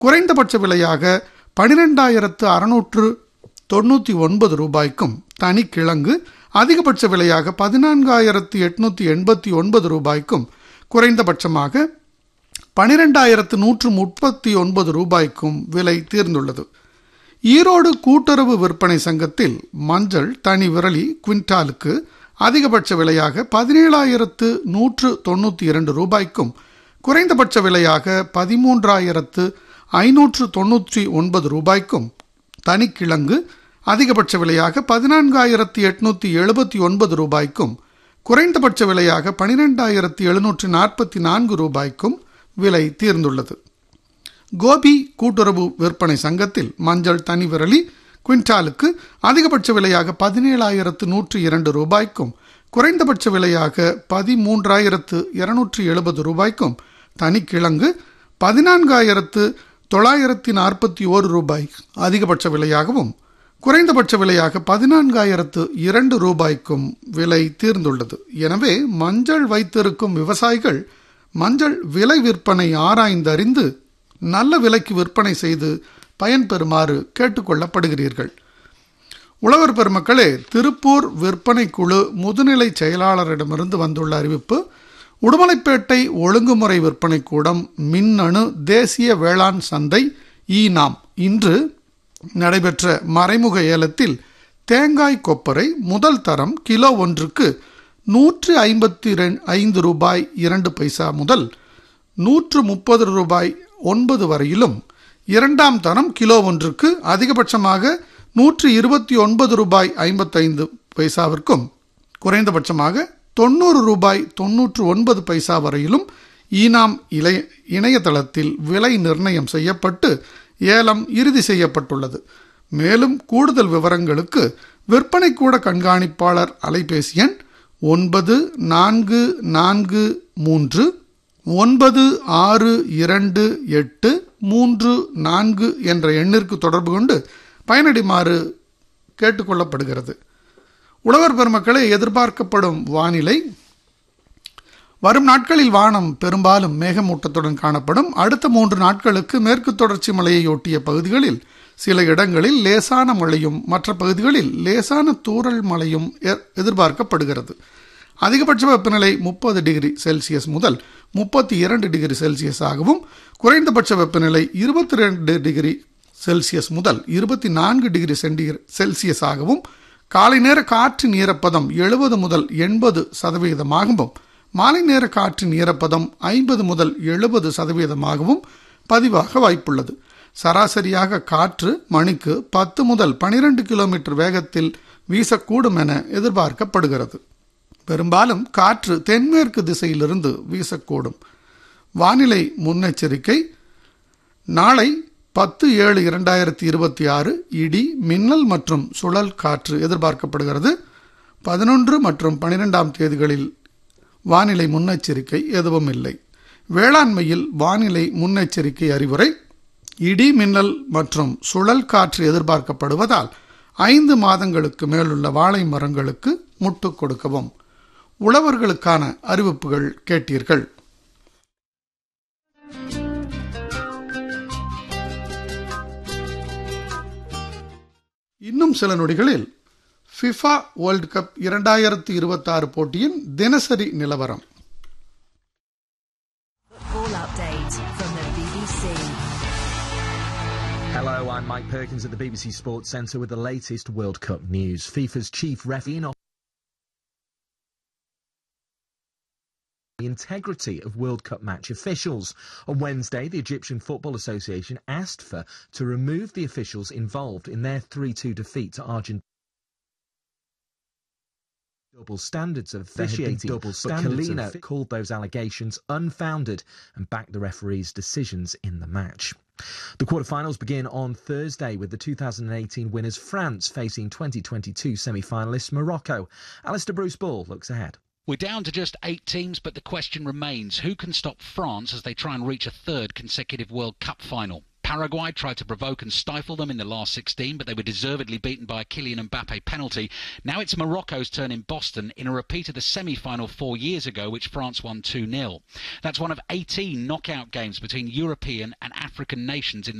குறைந்தபட்ச விலையாக பனிரெண்டாயிரத்து அறுநூற்று தொண்ணூற்றி ஒன்பது ரூபாய்க்கும் தனிக்கிழங்கு அதிகபட்ச விலையாக பதினான்காயிரத்து எட்நூற்றி எண்பத்தி ஒன்பது ரூபாய்க்கும் குறைந்தபட்சமாக பனிரெண்டாயிரத்து நூற்று முப்பத்தி ஒன்பது ரூபாய்க்கும் விலை தீர்ந்துள்ளது ஈரோடு கூட்டுறவு விற்பனை சங்கத்தில் மஞ்சள் தனி விரலி குவிண்டாலுக்கு அதிகபட்ச விலையாக பதினேழாயிரத்து நூற்று தொண்ணூற்றி இரண்டு ரூபாய்க்கும் குறைந்தபட்ச விலையாக பதிமூன்றாயிரத்து ஐநூற்று தொண்ணூற்றி ஒன்பது ரூபாய்க்கும் தனிக்கிழங்கு அதிகபட்ச விலையாக பதினான்காயிரத்து எட்நூற்றி எழுபத்தி ஒன்பது ரூபாய்க்கும் குறைந்தபட்ச விலையாக பனிரெண்டாயிரத்து எழுநூற்று நாற்பத்தி நான்கு ரூபாய்க்கும் விலை தீர்ந்துள்ளது கோபி கூட்டுறவு விற்பனை சங்கத்தில் மஞ்சள் தனி விரலி குவிண்டாலுக்கு அதிகபட்ச விலையாக பதினேழாயிரத்து நூற்று இரண்டு ரூபாய்க்கும் குறைந்தபட்ச விலையாக பதிமூன்றாயிரத்து இருநூற்றி எழுபது ரூபாய்க்கும் தனிக்கிழங்கு பதினான்காயிரத்து தொள்ளாயிரத்தி நாற்பத்தி ஓரு ரூபாய் அதிகபட்ச விலையாகவும் குறைந்தபட்ச விலையாக பதினான்காயிரத்து இரண்டு ரூபாய்க்கும் விலை தீர்ந்துள்ளது எனவே மஞ்சள் வைத்திருக்கும் விவசாயிகள் மஞ்சள் விலை விற்பனை ஆராய்ந்தறிந்து நல்ல விலைக்கு விற்பனை செய்து பயன்பெறுமாறு கேட்டுக்கொள்ளப்படுகிறீர்கள் உழவர் பெருமக்களே திருப்பூர் விற்பனை குழு முதுநிலை செயலாளரிடமிருந்து வந்துள்ள அறிவிப்பு உடுமலைப்பேட்டை ஒழுங்குமுறை விற்பனை கூடம் மின்னணு தேசிய வேளாண் சந்தை ஈனாம் இன்று நடைபெற்ற மறைமுக ஏலத்தில் தேங்காய் கொப்பரை முதல் தரம் கிலோ ஒன்றுக்கு நூற்று ஐம்பத்தி ஐந்து ரூபாய் இரண்டு பைசா முதல் நூற்று முப்பது ரூபாய் ஒன்பது வரையிலும் இரண்டாம் தரம் கிலோ ஒன்றுக்கு அதிகபட்சமாக நூற்று இருபத்தி ஒன்பது ரூபாய் ஐம்பத்தைந்து பைசாவிற்கும் குறைந்தபட்சமாக தொண்ணூறு ரூபாய் தொன்னூற்று ஒன்பது பைசா வரையிலும் ஈனாம் இளைய இணையதளத்தில் விலை நிர்ணயம் செய்யப்பட்டு ஏலம் இறுதி செய்யப்பட்டுள்ளது மேலும் கூடுதல் விவரங்களுக்கு விற்பனை கூட கண்காணிப்பாளர் அலைபேசி எண் ஒன்பது நான்கு நான்கு மூன்று ஒன்பது ஆறு இரண்டு எட்டு மூன்று நான்கு என்ற எண்ணிற்கு தொடர்பு கொண்டு பயனடைமாறு கேட்டுக்கொள்ளப்படுகிறது உழவர் பெருமக்களை எதிர்பார்க்கப்படும் வானிலை வரும் நாட்களில் வானம் பெரும்பாலும் மேகமூட்டத்துடன் காணப்படும் அடுத்த மூன்று நாட்களுக்கு மேற்கு தொடர்ச்சி மலையை ஒட்டிய பகுதிகளில் சில இடங்களில் லேசான மழையும் மற்ற பகுதிகளில் லேசான தூறல் மழையும் எதிர்பார்க்கப்படுகிறது அதிகபட்ச வெப்பநிலை முப்பது டிகிரி செல்சியஸ் முதல் முப்பத்தி இரண்டு டிகிரி செல்சியஸ் ஆகவும் குறைந்தபட்ச வெப்பநிலை இருபத்தி ரெண்டு டிகிரி செல்சியஸ் முதல் இருபத்தி நான்கு டிகிரி சென்டி செல்சியஸ் ஆகவும் காலை நேர காற்றின் ஈரப்பதம் எழுபது முதல் எண்பது சதவீதமாகவும் மாலை நேர காற்றின் ஈரப்பதம் ஐம்பது முதல் எழுபது சதவீதமாகவும் பதிவாக வாய்ப்புள்ளது சராசரியாக காற்று மணிக்கு பத்து முதல் பனிரெண்டு கிலோமீட்டர் வேகத்தில் வீசக்கூடும் என எதிர்பார்க்கப்படுகிறது பெரும்பாலும் காற்று தென்மேற்கு திசையிலிருந்து வீசக்கூடும் வானிலை முன்னெச்சரிக்கை நாளை பத்து ஏழு இரண்டாயிரத்தி இருபத்தி ஆறு இடி மின்னல் மற்றும் சுழல் காற்று எதிர்பார்க்கப்படுகிறது பதினொன்று மற்றும் பனிரெண்டாம் தேதிகளில் வானிலை முன்னெச்சரிக்கை எதுவும் இல்லை வேளாண்மையில் வானிலை முன்னெச்சரிக்கை அறிவுரை இடி மின்னல் மற்றும் சுழல் காற்று எதிர்பார்க்கப்படுவதால் ஐந்து மாதங்களுக்கு மேலுள்ள வாழை மரங்களுக்கு முட்டு கொடுக்கவும் உழவர்களுக்கான அறிவிப்புகள் கேட்டீர்கள் இன்னும் சில நொடிகளில் ஃபிஃபா வேர்ல்ட் கப் இரண்டாயிரத்தி இருபத்தாறு போட்டியின் தினசரி நிலவரம் All update from the BBC. Hello, I'm Mike Perkins at the BBC Sports Centre with the latest World Cup news. FIFA's chief referee the integrity of World Cup match officials. On Wednesday, the Egyptian Football Association asked for to remove the officials involved in their 3-2 defeat to Argentina. Double standards of officiating, double standards but Kalina called those allegations unfounded and backed the referee's decisions in the match. The quarterfinals begin on Thursday with the 2018 winners France facing 2022 semi-finalists Morocco. Alistair Bruce Ball looks ahead. We're down to just eight teams, but the question remains who can stop France as they try and reach a third consecutive World Cup final? Paraguay tried to provoke and stifle them in the last 16, but they were deservedly beaten by a Kylian Mbappe penalty. Now it's Morocco's turn in Boston in a repeat of the semi final four years ago, which France won 2 0. That's one of 18 knockout games between European and African nations in